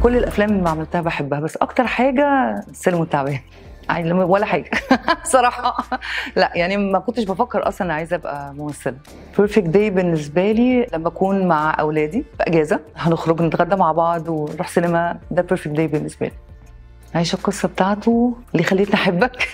كل الافلام اللي عملتها بحبها بس اكتر حاجه السلم والتعبان يعني لما- ولا حاجه صراحه لا يعني ما كنتش بفكر اصلا عايزه ابقى ممثله بيرفكت داي بالنسبه لي لما اكون مع اولادي في اجازه هنخرج نتغدى مع بعض ونروح سينما ده بيرفكت داي بالنسبه لي عايشه القصه بتاعته اللي خليتني احبك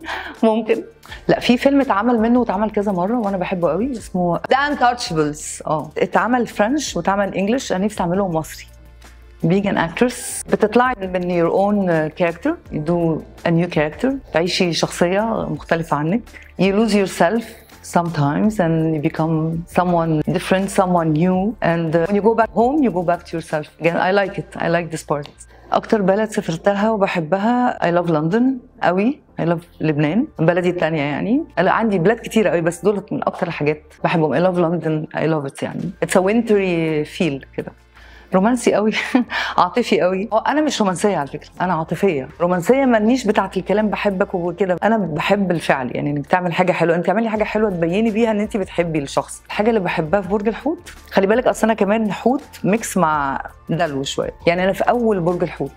ممكن لا في فيلم اتعمل منه واتعمل كذا مره وانا بحبه قوي اسمه ذا انتاتشبلز اه اتعمل فرنش واتعمل انجلش انا نفسي اعمله مصري being an actress بتطلعي من your own character you do a new character تعيشي شخصية مختلفة عنك you lose yourself sometimes and you become someone different someone new and uh, when you go back home you go back to yourself again I like it I like this part أكتر بلد سافرتها وبحبها I love London قوي I love لبنان بلدي الثانية يعني أنا عندي بلاد كتير قوي بس دول من أكتر الحاجات بحبهم I love London I love it يعني it's a wintry feel كده رومانسي قوي عاطفي قوي هو انا مش رومانسيه على فكره انا عاطفيه رومانسيه مانيش بتاعه الكلام بحبك وكده انا بحب الفعل يعني انك تعمل حاجه حلوه انت تعملي حاجه حلوه تبيني بيها ان انت بتحبي الشخص الحاجه اللي بحبها في برج الحوت خلي بالك اصل انا كمان حوت ميكس مع دلو شويه يعني انا في اول برج الحوت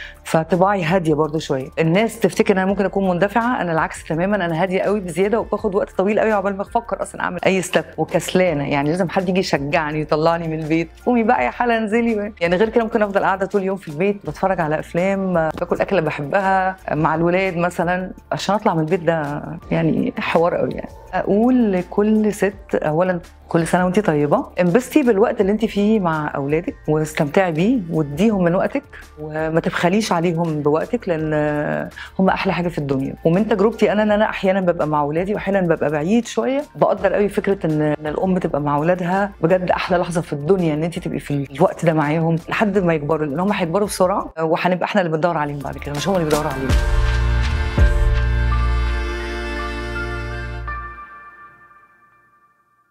فطباعي هاديه برضو شويه الناس تفتكر ان انا ممكن اكون مندفعه انا العكس تماما انا هاديه قوي بزياده وباخد وقت طويل قوي عقبال ما افكر اصلا اعمل اي ستيب وكسلانه يعني لازم حد يجي يشجعني يطلعني من البيت قومي بقى يا حلا انزلي يعني غير كده ممكن افضل قاعده طول اليوم في البيت بتفرج على افلام باكل اكله بحبها مع الولاد مثلا عشان اطلع من البيت ده يعني حوار قوي يعني اقول لكل ست اولا كل سنه وانت طيبه انبسطي بالوقت اللي انت فيه مع اولادك واستمتعي بيه واديهم من وقتك وما تبخليش عليهم بوقتك لان هم احلى حاجه في الدنيا ومن تجربتي انا ان انا احيانا ببقى مع اولادي واحيانا ببقى بعيد شويه بقدر قوي فكره ان إن الام تبقى مع اولادها بجد احلى لحظه في الدنيا ان انت تبقي في الوقت ده معاهم لحد ما يكبروا لان هم هيكبروا بسرعه وهنبقى احنا اللي بندور عليهم بعد كده مش هم اللي بيدوروا علينا